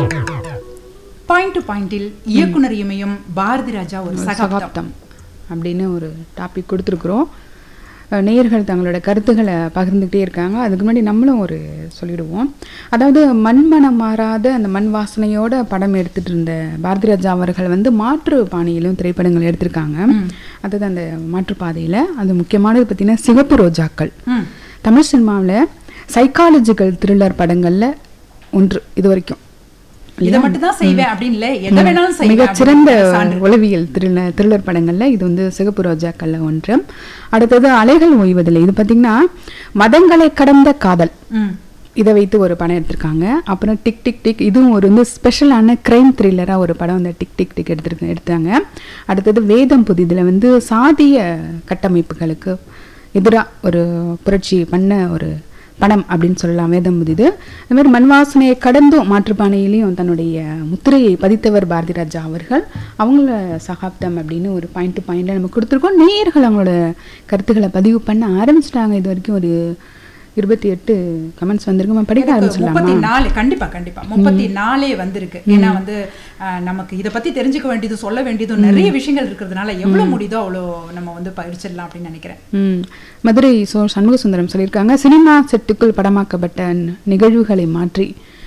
Point to பாயிண்டில் இயக்குனர் இமயம் பாரதி ராஜா ஒரு சகாப்தம் சகாப்தம் அப்படின்னு ஒரு டாபிக் கொடுத்துருக்குறோம் அஹ் நேயர்கள் தங்களோட கருத்துக்களை பகிர்ந்துக்கிட்டே இருக்காங்க அதுக்கு முன்னாடி நம்மளும் ஒரு சொல்லிடுவோம் அதாவது மண்மனம் மாறாத அந்த மண் வாசனையோட படம் எடுத்துட்டு இருந்த பாரதி ராஜா அவர்கள் வந்து மாற்று பாணியிலும் திரைப்படங்கள் எடுத்திருக்காங்க அதாவது அந்த மாற்று பாதையில் அது முக்கியமானது பார்த்தீங்கன்னா சிவப்பு ரோஜாக்கள் ம். தமிழ் சினிமாவில் சைக்காலஜிக்கல் த்ரில்லர் படங்களில் ஒன்று இது வரைக்கும் இதை மட்டும் தான் செய்வேன் அப்படின்னு இல்ல எதை வேணாலும் செய்வேன் மிகச்சிறந்த அப்படின்னு சான்று. உளவியல் த்ரில்லர் த்ரில்லர் படங்கள்ல இது வந்து சிகப்பு ரோஜாக்கள்ல ஒன்று அடுத்தது அலைகள் ஓய்வதில்லை இது பார்த்தீங்கன்னா மதங்களை கடந்த காதல் ம். இதை வைத்து ஒரு படம் எடுத்திருக்காங்க அப்புறம் டிக் டிக் டிக் இதுவும் ஒரு வந்து ஸ்பெஷலான கிரைம் த்ரில்லராக ஒரு படம் வந்து டிக் டிக் டிக் எடுத்திருக்க எடுத்தாங்க அடுத்தது வேதம் புதிதில் வந்து சாதிய கட்டமைப்புகளுக்கு எதிராக ஒரு புரட்சி பண்ண ஒரு படம் அப்படின்னு சொல்லலாம் வேதம் புதிது அது மாதிரி மண்வாசனையை கடந்தும் மாற்றுப்பானையிலையும் தன்னுடைய முத்திரையை பதித்தவர் பாரதி ராஜா அவர்கள் அவங்கள சகாப்தம் அப்படின்னு ஒரு பாயிண்ட் டு பாயிண்ட்ல நம்ம கொடுத்துருக்கோம் நேயர்கள் அவங்களோட கருத்துக்களை பதிவு பண்ண ஆரம்பிச்சிட்டாங்க இது வரைக்கும் ஒரு இருபத்தி எட்டு கமெண்ட்ஸ் வந்திருக்கு நம்ம படிக்க முப்பத்தி ஆரம்பிச்சிடலாமா நாலு கண்டிப்பா கண்டிப்பா முப்பத்தி நாலே வந்திருக்கு ஏன்னா வந்து அஹ், நமக்கு இதை பத்தி தெரிஞ்சுக்க வேண்டியது சொல்ல வேண்டியது நிறைய விஷயங்கள் இருக்கிறதுனால எவ்வளவு முடியுதோ அவ்வளோ நம்ம வந்து பயிற்சிடலாம் அப்படின்னு நினைக்கிறேன் ம் மதுரை சோ சண்முக சுந்தரம் சொல்லியிருக்காங்க சினிமா செட்டுக்குள் படமாக்கப்பட்ட ந- நிகழ்வுகளை மாற்றி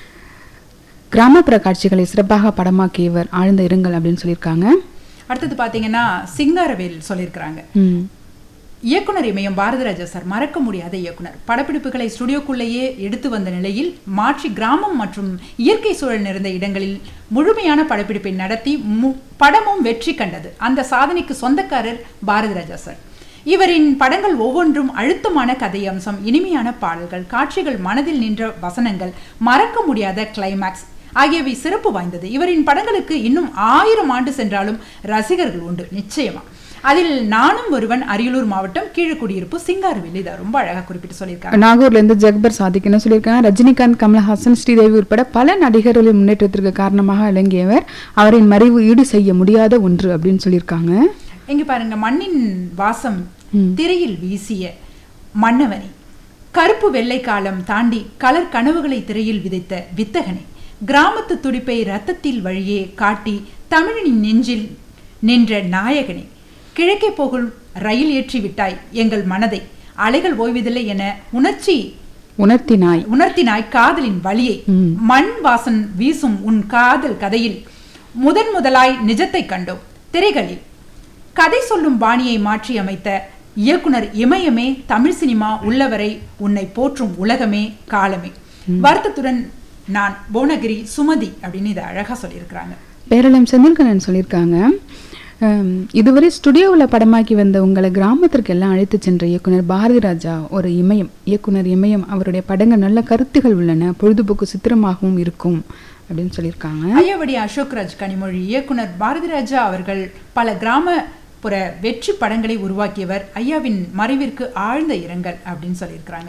கிராமப்புற காட்சிகளை சிறப்பாக படமாக்கியவர் ஆழ்ந்த இருங்கள் அப்படின்னு சொல்லியிருக்காங்க அடுத்தது பாத்தீங்கன்னா சிங்காரவேல் சொல்லியிருக்கிறாங்க ம் இயக்குனர் இமயம் பாரதிராஜா சார் மறக்க முடியாத இயக்குனர் படப்பிடிப்புகளை ஸ்டுடியோக்குள்ளேயே எடுத்து வந்த நிலையில் மாற்றி கிராமம் மற்றும் இயற்கை சூழல் நிறைந்த இடங்களில் முழுமையான படப்பிடிப்பை நடத்தி மு- படமும் வெற்றி கண்டது அந்த சாதனைக்கு சொந்தக்காரர் பாரதிராஜா சார் இவரின் படங்கள் ஒவ்வொன்றும் அழுத்தமான கதை அம்சம் இனிமையான பாடல்கள் காட்சிகள் மனதில் நின்ற வசனங்கள் மறக்க முடியாத கிளைமாக்ஸ் ஆகியவை சிறப்பு வாய்ந்தது இவரின் படங்களுக்கு இன்னும் ஆயிரம் ஆண்டு சென்றாலும் ரசிகர்கள் உண்டு நிச்சயமா அதில் நானும் ஒருவன் அரியலூர் மாவட்டம் கீழக்குடியிருப்பு சிங்காரவேல் இதை ரொம்ப அழகா குறிப்பிட்டு சொல்லியிருக்காங்க நாகூர்ல இருந்து ஜக்பர் சாதிக் என்ன சொல்லியிருக்காங்க ரஜினிகாந்த் கமலஹாசன் ஸ்ரீதேவி உட்பட பல நடிகர்களின் முன்னேற்றத்திற்கு காரணமாக விளங்கியவர் அவரின் மறைவு ஈடு செய்ய முடியாத ஒன்று அப்படின்னு சொல்லியிருக்காங்க இங்க பாருங்க மண்ணின் வாசம் திரையில் வீசிய மன்னவனே கருப்பு வெள்ளை காலம் தாண்டி கலர் கனவுகளை திரையில் விதைத்த வித்தகனே கிராமத்து துடிப்பை ரத்தத்தில் வழியே காட்டி தமிழனின் நெஞ்சில் நின்ற நாயகனே கிழக்கே போகும் ரயில் ஏற்றி விட்டாய் எங்கள் மனதை அலைகள் ஓய்வதில்லை என உணர்ச்சி உணர்த்தினாய் உணர்த்தினாய் காதலின் வலியை மண் வாசன் வீசும் உன் காதல் கதையில் முதன் முதலாய் நிஜத்தை கண்டோம் திரைகளில் கதை சொல்லும் பாணியை மாற்றி அமைத்த இயக்குனர் இமயமே தமிழ் சினிமா உள்ளவரை உன்னை போற்றும் உலகமே காலமே வருத்தத்துடன் நான் புவனகிரி சுமதி அப்படின்னு இதை அழகா சொல்லியிருக்கிறாங்க பேரளம் செந்தில்கண்ணன் சொல்லியிருக்காங்க ஹம், இதுவரை ஸ்டுடியோவில் படமாக்கி வந்த உங்களை கிராமத்திற்கு எல்லாம் அழைத்து சென்ற இயக்குனர் பாரதி ராஜா ஒரு இமயம் இயக்குனர் இமயம் அவருடைய படங்கள் நல்ல கருத்துகள் உள்ளன பொழுதுபோக்கு சித்திரமாகவும் இருக்கும் அப்படின்னு சொல்லியிருக்காங்க ஐயாவடி அசோக்ராஜ் கனிமொழி இயக்குனர் பாரதிராஜா அவர்கள் பல கிராமப்புற வெற்றி படங்களை உருவாக்கியவர் ஐயாவின் மறைவிற்கு ஆழ்ந்த இரங்கல் அப்படின்னு சொல்லியிருக்கிறாங்க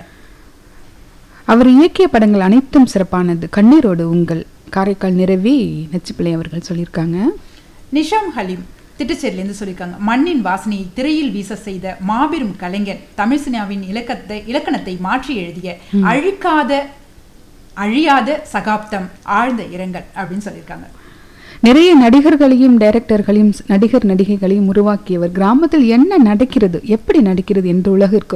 அவர் இயக்கிய படங்கள் அனைத்தும் சிறப்பானது கண்ணீரோடு உங்கள் காரைக்கால் நிறவி நச்சுப்பிள்ளை அவர்கள் சொல்லியிருக்காங்க நிஷாம் ஹலீம் திட்டுச்சேரியிலேருந்து சொல்லியிருக்காங்க மண்ணின் வாசனையை திரையில் வீச செய்த மாபெரும் கலைஞர் தமிழ் சினிமாவின் இலக்கத்தை இலக்கணத்தை மாற்றி எழுதிய அழிக்காத அழியாத சகாப்தம் ஆழ்ந்த இரங்கல் அப்படின்னு சொல்லியிருக்காங்க நிறைய நடிகர்களையும் டைரக்டர்களையும் நடிகர் நடிகைகளையும் உருவாக்கியவர் கிராமத்தில் என்ன நடக்கிறது எப்படி நடக்கிறது என்று உலகிற்கு